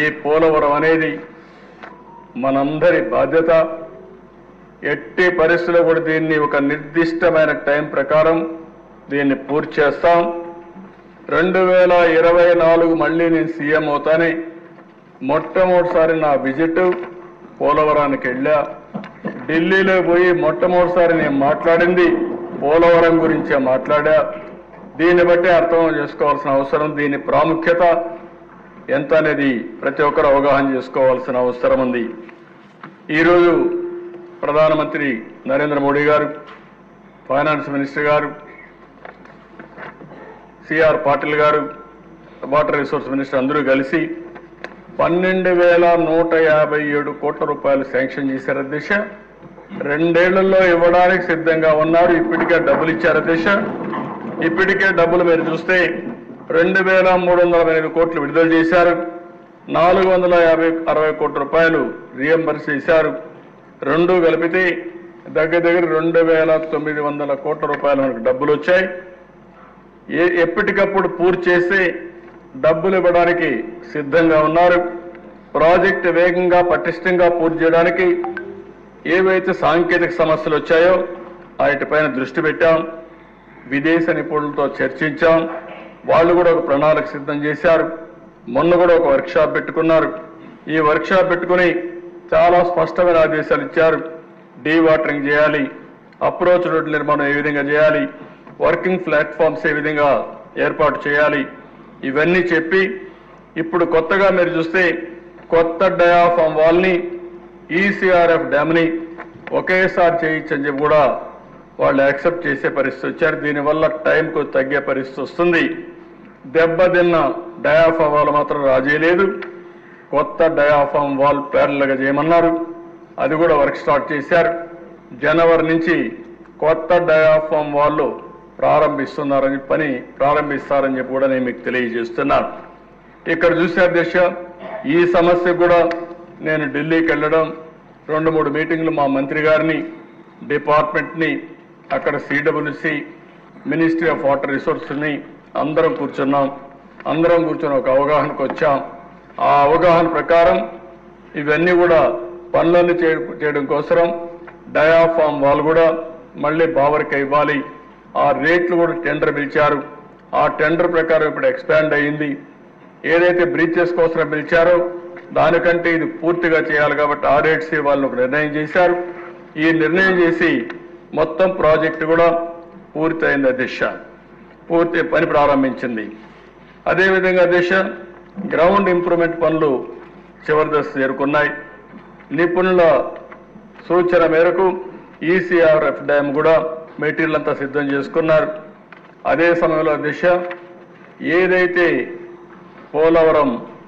ఈ పోలవరం అనేది మనందరి బాధ్యత ఎట్టి పరిస్థితుల్లో కూడా దీన్ని ఒక నిర్దిష్టమైన టైం ప్రకారం దీన్ని పూర్తి చేస్తాం రెండు వేల ఇరవై నాలుగు మళ్ళీ నేను సీఎం అవుతానే మొట్టమొదటిసారి నా విజిట్ పోలవరానికి వెళ్ళా ఢిల్లీలో పోయి మొట్టమొదటిసారి నేను మాట్లాడింది పోలవరం గురించే మాట్లాడా దీన్ని బట్టి అర్థం చేసుకోవాల్సిన అవసరం దీని ప్రాముఖ్యత ఎంత అనేది ప్రతి ఒక్కరు అవగాహన చేసుకోవాల్సిన అవసరం ఉంది ఈరోజు ప్రధానమంత్రి నరేంద్ర మోడీ గారు ఫైనాన్స్ మినిస్టర్ గారు సిఆర్ పాటిల్ గారు వాటర్ రిసోర్స్ మినిస్టర్ అందరూ కలిసి పన్నెండు వేల నూట యాభై ఏడు కోట్ల రూపాయలు శాంక్షన్ చేశారు అధ్యక్ష రెండేళ్లలో ఇవ్వడానికి సిద్ధంగా ఉన్నారు ఇప్పటికే డబ్బులు ఇచ్చారు అధ్యక్ష ఇప్పటికే డబ్బులు మీరు చూస్తే రెండు వేల మూడు వందల ఎనిమిది కోట్లు విడుదల చేశారు నాలుగు వందల యాభై అరవై కోట్ల రూపాయలు రియంబర్స్ చేశారు రెండు కలిపితే దగ్గర దగ్గర రెండు వేల తొమ్మిది వందల కోట్ల రూపాయలు మనకు డబ్బులు వచ్చాయి ఏ ఎప్పటికప్పుడు పూర్తి చేసి డబ్బులు ఇవ్వడానికి సిద్ధంగా ఉన్నారు ప్రాజెక్టు వేగంగా పటిష్టంగా పూర్తి చేయడానికి ఏవైతే సాంకేతిక సమస్యలు వచ్చాయో వాటిపైన దృష్టి పెట్టాం విదేశ నిపుణులతో చర్చించాం వాళ్ళు కూడా ఒక ప్రణాళిక సిద్ధం చేశారు మొన్న కూడా ఒక వర్క్షాప్ పెట్టుకున్నారు ఈ వర్క్షాప్ పెట్టుకుని చాలా స్పష్టమైన ఆదేశాలు ఇచ్చారు డీ వాటరింగ్ చేయాలి అప్రోచ్ రోడ్ల నిర్మాణం ఏ విధంగా చేయాలి వర్కింగ్ ప్లాట్ఫామ్స్ ఏ విధంగా ఏర్పాటు చేయాలి ఇవన్నీ చెప్పి ఇప్పుడు కొత్తగా మీరు చూస్తే కొత్త డయాఫామ్ వాల్ని ఈసీఆర్ఎఫ్ డ్యామ్ని ఒకేసారి చేయించని చెప్పి కూడా వాళ్ళు యాక్సెప్ట్ చేసే పరిస్థితి వచ్చారు దీనివల్ల టైంకు తగ్గే పరిస్థితి వస్తుంది దెబ్బతిన్న డయాఫామ్ వాల్ మాత్రం రాజీ లేదు కొత్త డయాఫామ్ వాల్ ప్యారల్గా చేయమన్నారు అది కూడా వర్క్ స్టార్ట్ చేశారు జనవరి నుంచి కొత్త డయాఫామ్ వాళ్ళు ప్రారంభిస్తున్నారని పని ప్రారంభిస్తారని చెప్పి కూడా నేను మీకు తెలియజేస్తున్నాను ఇక్కడ చూసే అధ్యక్ష ఈ సమస్య కూడా నేను ఢిల్లీకి వెళ్ళడం రెండు మూడు మీటింగ్లు మా మంత్రి గారిని డిపార్ట్మెంట్ని అక్కడ సిడబ్ల్యూసి మినిస్ట్రీ ఆఫ్ వాటర్ రిసోర్స్ని అందరం కూర్చున్నాం అందరం కూర్చొని ఒక అవగాహనకు వచ్చాం ఆ అవగాహన ప్రకారం ఇవన్నీ కూడా పనులన్నీ చే- చేయడం కోసం డయాఫామ్ వాళ్ళు కూడా మళ్ళీ బావరికి ఇవ్వాలి ఆ రేట్లు కూడా టెండర్ పిలిచారు ఆ టెండర్ ప్రకారం ఇప్పుడు ఎక్స్పాండ్ అయ్యింది ఏదైతే బ్రీచెస్ కోసం పిలిచారో దానికంటే ఇది పూర్తిగా చేయాలి కాబట్టి ఆ రేట్స్ వాళ్ళు ఒక నిర్ణయం చేశారు ఈ నిర్ణయం చేసి మొత్తం ప్రాజెక్టు కూడా పూర్తయింది దిశ పూర్తి పని ప్రారంభించింది అదేవిధంగా దిశ గ్రౌండ్ ఇంప్రూవ్మెంట్ పనులు చివరి దశ చేరుకున్నాయి నిపుణుల సూచన మేరకు ఈసీఆర్ఎఫ్ డ్యామ్ కూడా మెటీరియల్ అంతా సిద్ధం చేసుకున్నారు అదే సమయంలో దిశ ఏదైతే Polavaram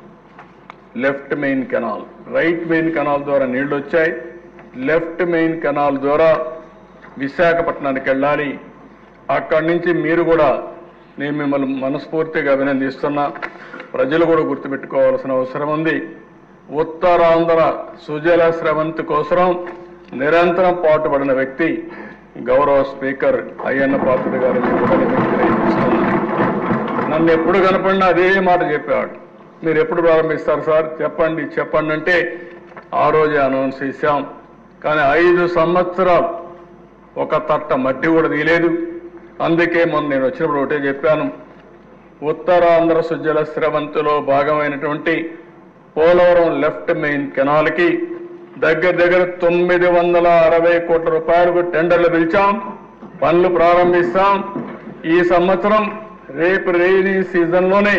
left main canal right main canal ద్వారా నీళ్లు వచ్చాయి లెఫ్ట్ మెయిన్ కెనాల్ ద్వారా విశాఖపట్నానికి వెళ్ళాలి అక్కడి నుంచి మీరు కూడా నేను మిమ్మల్ని మనస్ఫూర్తిగా అభినందిస్తున్నా ప్రజలు కూడా గుర్తుపెట్టుకోవాల్సిన అవసరం ఉంది ఉత్తరాంధ్ర సుజల స్రవంతి కోసం నిరంతరం పాటుపడిన వ్యక్తి గౌరవ స్పీకర్ అయ్యన్న పాత్రుడు గారిని కూడా నేను మీకు తెలియజేస్తున్నాను నన్ను ఎప్పుడు కనపడినా అదే మాట చెప్పేవాడు మీరు ఎప్పుడు ప్రారంభిస్తారు సార్ చెప్పండి చెప్పండి అంటే ఆ రోజే అనౌన్స్ చేశాం కానీ ఐదు సంవత్సరాలు ఒక తట్ట మట్టి కూడా తీయలేదు అందుకే మొన్న నేను వచ్చినప్పుడు ఒకటే చెప్పాను ఉత్తరాంధ్ర సుజల స్రవంతిలో భాగమైనటువంటి పోలవరం లెఫ్ట్ మెయిన్ కెనాల్కి దగ్గర దగ్గర తొమ్మిది వందల అరవై కోట్ల రూపాయలకు టెండర్లు పిలిచాం పనులు ప్రారంభిస్తాం ఈ సంవత్సరం రేపు రెయినీ సీజన్లోనే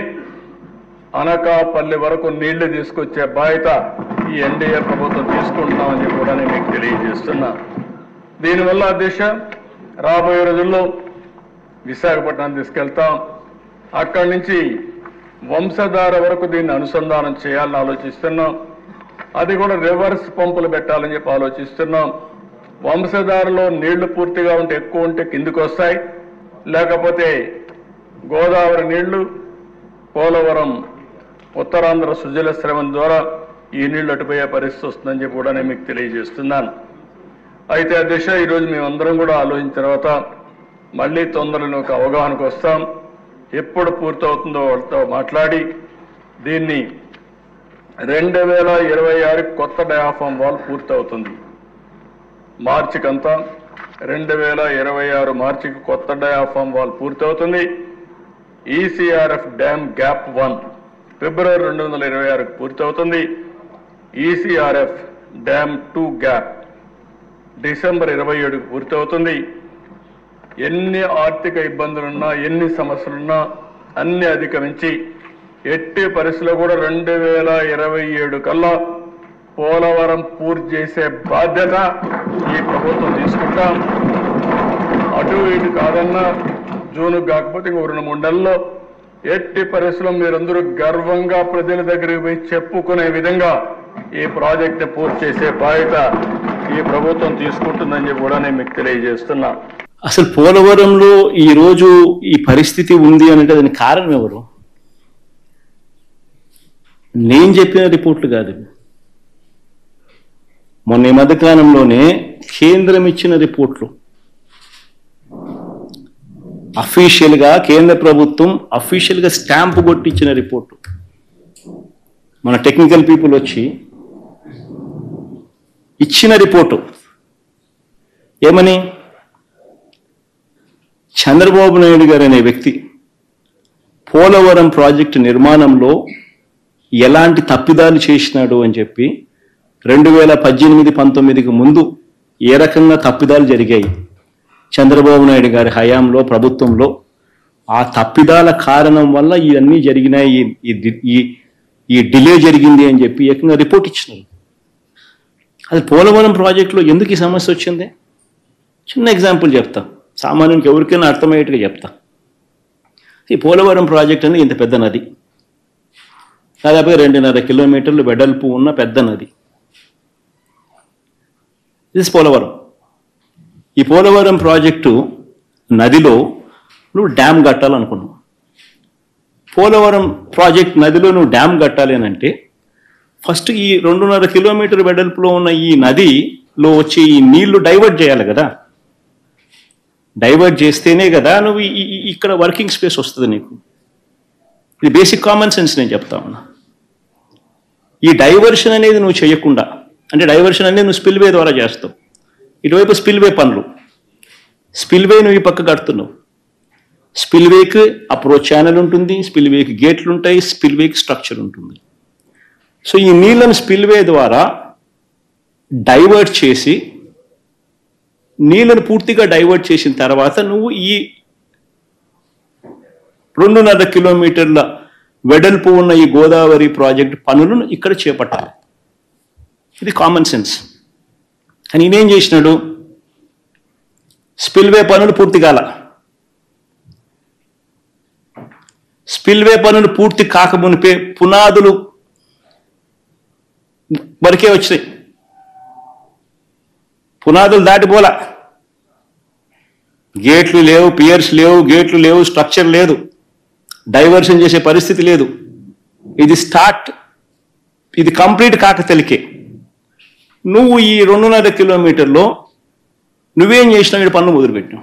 అనకాపల్లి వరకు నీళ్లు తీసుకొచ్చే బాధ్యత ఈ ఎన్డీఏ ప్రభుత్వం తీసుకుంటున్నామని చెప్పి కూడా నేను మీకు తెలియజేస్తున్నా దీనివల్ల దిశ రాబోయే రోజుల్లో విశాఖపట్నం తీసుకెళ్తాం అక్కడి నుంచి వంశధార వరకు దీన్ని అనుసంధానం చేయాలని ఆలోచిస్తున్నాం అది కూడా రివర్స్ పంపులు పెట్టాలని చెప్పి ఆలోచిస్తున్నాం వంశధారలో నీళ్లు పూర్తిగా ఉంటే ఎక్కువ ఉంటే కిందికి వస్తాయి లేకపోతే గోదావరి నీళ్లు పోలవరం ఉత్తరాంధ్ర సుజల శ్రవం ద్వారా ఈ నీళ్లు అటుపోయే పరిస్థితి వస్తుందని చెప్పి కూడా నేను మీకు తెలియజేస్తున్నాను అయితే ఆ దిశ ఈరోజు మేమందరం కూడా ఆలోచించిన తర్వాత మళ్ళీ తొందరలో ఒక అవగాహనకు వస్తాం ఎప్పుడు పూర్తవుతుందో వాళ్ళతో మాట్లాడి దీన్ని రెండు వేల ఇరవై ఆరు కొత్త డయాఫామ్ వాల్ పూర్తవుతుంది మార్చికంతా రెండు వేల ఇరవై ఆరు మార్చికి కొత్త డయాఫామ్ వాల్ పూర్తవుతుంది ECRF dam gap one February రెండు వందల ఇరవై ఆరుకు పూర్తవుతుంది ECRF dam two gap December ఇరవై ఏడుకు పూర్తవుతుంది ఎన్ని ఆర్థిక ఇబ్బందులున్నా ఎన్ని సమస్యలున్నా అన్ని అధిగమించి ఎట్టి పరిస్థితుల్లో కూడా రెండు వేల ఇరవై ఏడు కల్లా పోలవరం పూర్తి చేసే బాధ్యత ఈ ప్రభుత్వం తీసుకుంటాం అటు ఇటు కాదన్నా జూన్ కాకపోతే ఇంకో రెండు మూడు నెలల్లో ఎట్టి పరిస్థితుల్లో మీరందరూ గర్వంగా ప్రజల దగ్గరికి పోయి చెప్పుకునే విధంగా ఈ ప్రాజెక్ట్ పూర్తి చేసే బాధ్యత ఈ ప్రభుత్వం తీసుకుంటుందని చెప్పి కూడా నేను మీకు తెలియజేస్తున్నా అసలు పోలవరంలో ఈ రోజు ఈ పరిస్థితి ఉంది అంటే దానికి కారణం ఎవరు నేను చెప్పిన రిపోర్ట్లు కాదు ఇవి. మొన్న ఈ మధ్యకాలంలోనే కేంద్రం ఇచ్చిన రిపోర్ట్లు అఫీషియల్ గా కేంద్ర ప్రభుత్వం అఫీషియల్ గా స్టాంప్ కొట్టించిన రిపోర్టు మన టెక్నికల్ పీపుల్ వచ్చి ఇచ్చిన రిపోర్టు ఏమని చంద్రబాబు నాయుడు గారు అనే వ్యక్తి పోలవరం ప్రాజెక్టు నిర్మాణంలో ఎలాంటి తప్పిదాలు చేసినాడు అని చెప్పి రెండు వేల పద్దెనిమిది పంతొమ్మిదికి ముందు ఏ రకంగా తప్పిదాలు జరిగాయి చంద్రబాబు నాయుడు గారి హయాంలో ప్రభుత్వంలో ఆ తప్పిదాల కారణం వల్ల ఇవన్నీ జరిగినాయి ఈ- ఈ డి- ఈ ఈ డిలే జరిగింది అని చెప్పి ఏకంగా రిపోర్ట్ ఇచ్చినారు అది పోలవరం ప్రాజెక్టులో ఎందుకు ఈ సమస్య వచ్చింది చిన్న ఎగ్జాంపుల్ చెప్తా సామాన్యునికి ఎవరికైనా అర్థమయ్యేట్టుగా చెప్తా ఈ పోలవరం ప్రాజెక్ట్ అనేది ఇంత పెద్ద నది దాదాపుగా రెండున్నర కిలోమీటర్లు వెడల్పు ఉన్న పెద్ద నది ఇది పోలవరం ఈ పోలవరం ప్రాజెక్టు నదిలో నువ్వు డ్యామ్ కట్టాలనుకున్నావు పోలవరం ప్రాజెక్ట్ నదిలో నువ్వు డ్యామ్ కట్టాలి అని అంటే ఫస్ట్ ఈ రెండున్నర కిలోమీటర్ వెడల్పులో ఉన్న ఈ నదిలో వచ్చి ఈ నీళ్లు డైవర్ట్ చేయాలి కదా డైవర్ట్ చేస్తేనే కదా నువ్వు ఈ- ఈ- ఇక్కడ వర్కింగ్ స్పేస్ వస్తుంది నీకు ఇది బేసిక్ కామన్ సెన్స్ నేను చెప్తా ఉన్నా ఈ డైవర్షన్ అనేది నువ్వు చేయకుండా అంటే డైవర్షన్ అనేది నువ్వు స్పిల్వే ద్వారా చేస్తావు ఇటువైపు స్పిల్వే పనులు స్పిల్వే నువ్వు ఈ పక్క కడుతున్నావు స్పిల్వేకి అప్రోచ్ ఛానల్ ఉంటుంది స్పిల్వేకి గేట్లు ఉంటాయి స్పిల్వేకి స్ట్రక్చర్ ఉంటుంది సో ఈ నీళ్ళను స్పిల్వే ద్వారా డైవర్ట్ చేసి నీళ్ళను పూర్తిగా డైవర్ట్ చేసిన తర్వాత నువ్వు ఈ రెండున్నర కిలోమీటర్ల వెడల్పు ఉన్న ఈ గోదావరి ప్రాజెక్ట్ పనులను ఇక్కడ చేపట్టాలి ఇది కామన్ సెన్స్ కానీ ఈయనేం చేసినాడు స్పిల్వే పనులు పూర్తి కాల స్పిల్వే పనులు పూర్తి కాకమునిపే పునాదులు వరకే వచ్చినాయి పునాదులు దాటిపోలా గేట్లు లేవు పియర్స్ లేవు గేట్లు లేవు స్ట్రక్చర్ లేదు డైవర్షన్ చేసే పరిస్థితి లేదు ఇది స్టార్ట్ ఇది కంప్లీట్ కాక తెలికే నువ్వు ఈ రెండున్నర కిలోమీటర్లో నువ్వేం చేసినావు ఇక్కడ పనులు మొదలుపెట్టినావు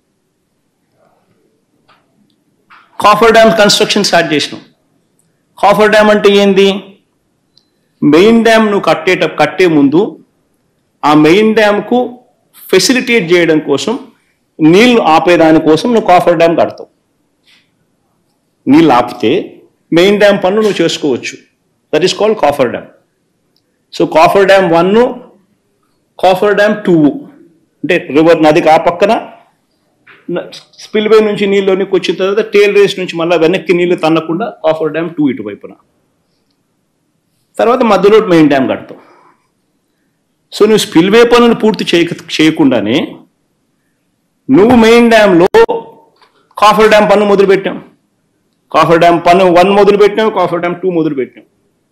కాఫర్ డ్యామ్ కన్స్ట్రక్షన్ స్టార్ట్ చేసినావు కాఫర్ డ్యామ్ అంటే ఏంది మెయిన్ డ్యామ్ నువ్వు కట్టేట కట్టే ముందు ఆ మెయిన్ డ్యామ్కు ఫెసిలిటేట్ చేయడం కోసం నీళ్లు ఆపేదాని కోసం నువ్వు కాఫర్ డ్యామ్ కడతావు నీళ్ళు ఆపితే మెయిన్ డ్యామ్ పనులు నువ్వు చేసుకోవచ్చు that is called coffer dam so coffer dam one coffer dam two అంటే రివర్ నదికి ఆ పక్కన స్పిల్వే నుంచి నీళ్ళలోనికి వచ్చిన తర్వాత టేల్ రేస్ నుంచి మళ్ళీ వెనక్కి నీళ్లు తన్నకుండా కాఫర్ డ్యామ్ టూ ఇటువైపున తర్వాత మధ్యలో మెయిన్ డ్యామ్ కడతావు సో నువ్వు స్పిల్వే పనులు పూర్తి చేయక చేయకుండానే నువ్వు మెయిన్ డ్యామ్లో కాఫర్ డ్యామ్ పన్ను మొదలు పెట్టాం కాఫర్ డ్యామ్ పన్ను వన్ మొదలు పెట్టాం కాఫర్ డ్యామ్ టూ మొదలు పెట్టాం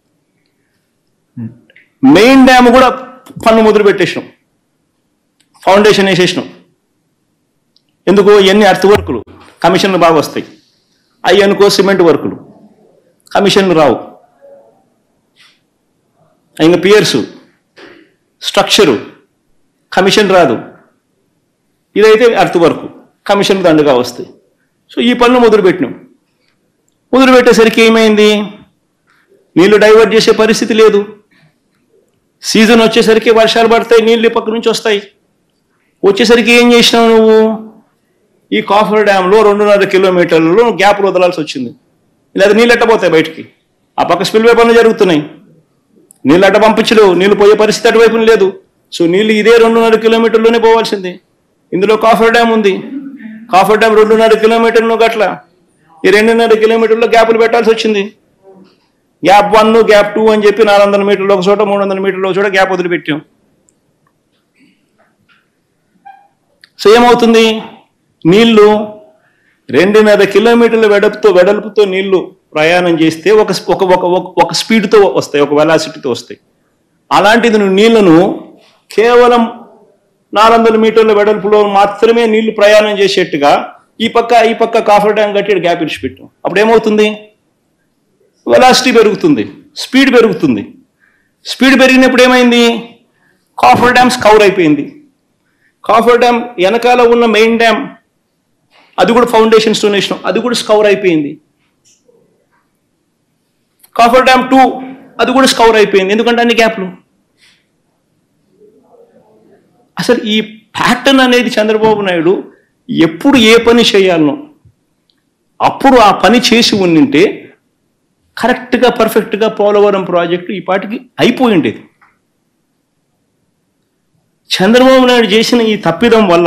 మెయిన్ డ్యామ్ కూడా పన్ను మొదలు పెట్టేసినాం ఫౌండేషన్ వేసేసినాం ఎందుకు ఎన్ని అర్త్ వర్కులు కమిషన్లు బాగా వస్తాయి అవి అనుకో సిమెంట్ వర్కులు కమిషన్లు రావు ఇంకా పియర్సు స్ట్రక్చరు కమిషన్ రాదు ఇదైతే అర్త్ వర్క్ కమిషన్ దండగా వస్తాయి సో ఈ పనులు మొదలుపెట్టినాం మొదలుపెట్టేసరికి ఏమైంది నీళ్లు డైవర్ట్ చేసే పరిస్థితి లేదు సీజన్ వచ్చేసరికి వర్షాలు పడతాయి నీళ్ళు ఈ పక్క నుంచి వస్తాయి వచ్చేసరికి ఏం చేసినావు నువ్వు ఈ కాఫర్ డ్యాంలో రెండున్నర కిలోమీటర్లలో గ్యాప్ వదలాల్సి వచ్చింది లేదా నీళ్ళు ఎట్టబోతాయి బయటికి ఆ పక్క స్పిల్వే పనులు జరుగుతున్నాయి నీళ్ళు అట్ట పంపించలేవు నీళ్ళు పోయే పరిస్థితి అటువైపు లేదు సో నీళ్ళు ఇదే రెండున్నర కిలోమీటర్లోనే పోవాల్సింది ఇందులో కాఫర్ డ్యామ్ ఉంది కాఫర్ డ్యామ్ రెండున్నర కిలోమీటర్లు గట్ల ఈ రెండున్నర కిలోమీటర్లో గ్యాపులు పెట్టాల్సి వచ్చింది గ్యాప్ వన్ గ్యాప్ టూ అని చెప్పి నాలుగు వందల మీటర్లు ఒక చోట మూడు వందల మీటర్లు ఒక చోట గ్యాప్ వదిలిపెట్టాం సో ఏమవుతుంది నీళ్లు రెండున్నర కిలోమీటర్ల వెడపుతో వెడల్పుతో నీళ్లు ప్రయాణం చేస్తే ఒక ఒక ఒక ఒక- ఒక స్పీడ్తో వస్తాయి ఒక వెలాసిటీతో వస్తాయి అలాంటిది నువ్వు నీళ్లను కేవలం నాలుగు వందల మీటర్ల వెడల్పులో మాత్రమే నీళ్లు ప్రయాణం చేసేట్టుగా ఈ పక్క ఈ పక్క కాఫర్ డ్యామ్ కట్టి గ్యాప్ ఇడిచిపెట్టాం అప్పుడు ఏమవుతుంది వెలాసిటీ పెరుగుతుంది స్పీడ్ పెరుగుతుంది స్పీడ్ పెరిగినప్పుడు ఏమైంది కాఫర్ డ్యామ్స్ కవర్ అయిపోయింది కాఫర్ డ్యామ్ వెనకాల ఉన్న మెయిన్ డ్యామ్ అది కూడా ఫౌండేషన్ స్టోన్ వేసినాం అది కూడా స్కవర్ అయిపోయింది కాఫర్ డ్యామ్ టూ అది కూడా స్కవర్ అయిపోయింది ఎందుకంటే అన్ని గ్యాప్లు అసలు ఈ ప్యాటర్న్ అనేది చంద్రబాబు నాయుడు ఎప్పుడు ఏ పని చేయాలనో అప్పుడు ఆ పని చేసి ఉండింటే కరెక్ట్గా పర్ఫెక్ట్గా పోలవరం ప్రాజెక్టు ఈ పాటికి అయిపోయి ఉండేది చంద్రబాబు నాయుడు చేసిన ఈ తప్పిదం వల్ల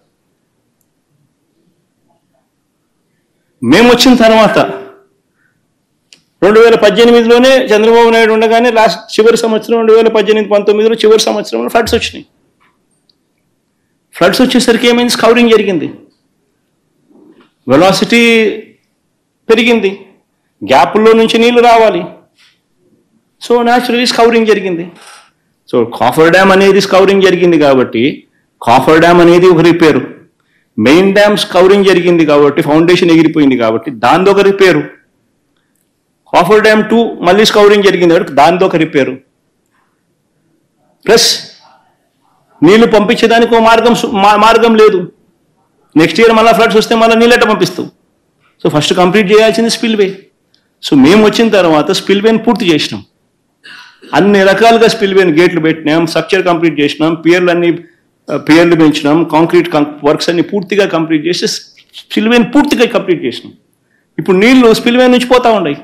మేము వచ్చిన తర్వాత రెండు వేల పద్దెనిమిదిలోనే చంద్రబాబు నాయుడు ఉండగానే లాస్ట్ చివరి సంవత్సరం రెండు వేల పద్దెనిమిది పంతొమ్మిదిలో చివరి సంవత్సరంలో ఫ్లడ్స్ వచ్చినాయి ఫ్లడ్స్ వచ్చేసరికి ఏమైంది స్కౌరింగ్ జరిగింది వెలాసిటీ పెరిగింది గ్యాప్లో నుంచి నీళ్లు రావాలి సో న్యాచురలీ స్కౌరింగ్ జరిగింది సో కాఫర్ డ్యామ్ అనేది స్కౌరింగ్ జరిగింది కాబట్టి కాఫర్ డ్యామ్ అనేది ఒక రిపేరు మెయిన్ డ్యామ్ స్కౌరింగ్ జరిగింది కాబట్టి ఫౌండేషన్ ఎగిరిపోయింది కాబట్టి దాంతో ఒక రిపేరు కాఫర్ డ్యామ్ టూ మళ్ళీ స్కౌరింగ్ జరిగింది కాబట్టి దాంతో ఒక రిపేరు ప్లస్ నీళ్లు పంపించేదానికి ఒక మార్గం సు- మా- మార్గం లేదు నెక్స్ట్ ఇయర్ మళ్ళీ ఫ్లడ్స్ వస్తే మళ్ళీ నీళ్ళట పంపిస్తావు సో ఫస్ట్ కంప్లీట్ చేయాల్సింది స్పిల్వే సో మేము వచ్చిన తర్వాత స్పిల్వేని పూర్తి చేసినాం అన్ని రకాలుగా స్పిల్వేని గేట్లు పెట్టినాం స్ట్రక్చర్ కంప్లీట్ చేసినాం పియర్లు అన్ని ఆ, పియర్లు పెంచినాం కాంక్రీట్ వర్క్స్ అన్ని పూర్తిగా కంప్లీట్ చేసి స్పిల్వేని పూర్తిగా కంప్లీట్ చేసినాం ఇప్పుడు నీళ్లు స్పిల్వే నుంచి పోతా ఉన్నాయి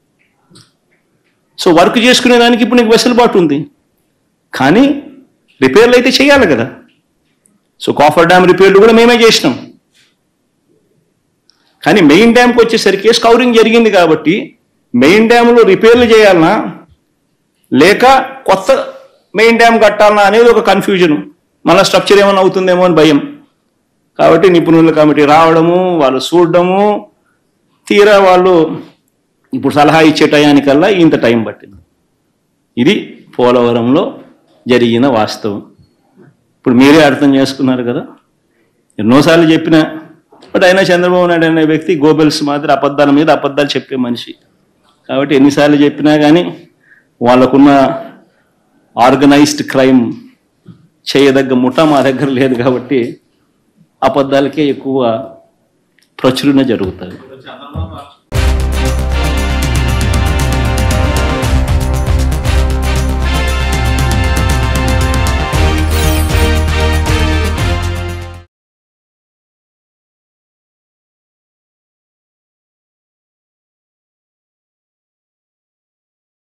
సో వర్క్ చేసుకునే దానికి ఇప్పుడు నీకు వెసులుబాటు ఉంది కానీ రిపేర్లు అయితే చేయాలి కదా సో కాఫర్ డ్యామ్ రిపేర్లు కూడా మేమే చేసినాం కానీ మెయిన్ డ్యామ్కి వచ్చేసరికి స్కౌరింగ్ జరిగింది కాబట్టి మెయిన్ డ్యామ్లో రిపేర్లు చేయాలనా లేక కొత్త మెయిన్ డ్యామ్ కట్టాలనా అనేది ఒక కన్ఫ్యూజన్ మళ్ళీ స్ట్రక్చర్ ఏమైనా అవుతుందేమో అని భయం కాబట్టి నిపుణుల కమిటీ రావడము వాళ్ళు చూడడము తీరా వాళ్ళు ఇప్పుడు సలహా ఇచ్చే టయానికల్లా ఇంత టైం పట్టింది ఇది పోలవరంలో జరిగిన వాస్తవం ఇప్పుడు మీరే అర్థం చేసుకున్నారు కదా ఎన్నోసార్లు చెప్పిన బట్ అయినా చంద్రబాబు నాయుడు అనే వ్యక్తి గోబెల్స్ మాదిరి అబద్ధాల మీద అబద్ధాలు చెప్పే మనిషి కాబట్టి ఎన్నిసార్లు చెప్పినా కానీ వాళ్ళకున్న ఆర్గనైజ్డ్ క్రైమ్ చేయదగ్గ ముఠా మా దగ్గర లేదు కాబట్టి అబద్ధాలకే ఎక్కువ ప్రచురణ జరుగుతుంది చంద్రబాబు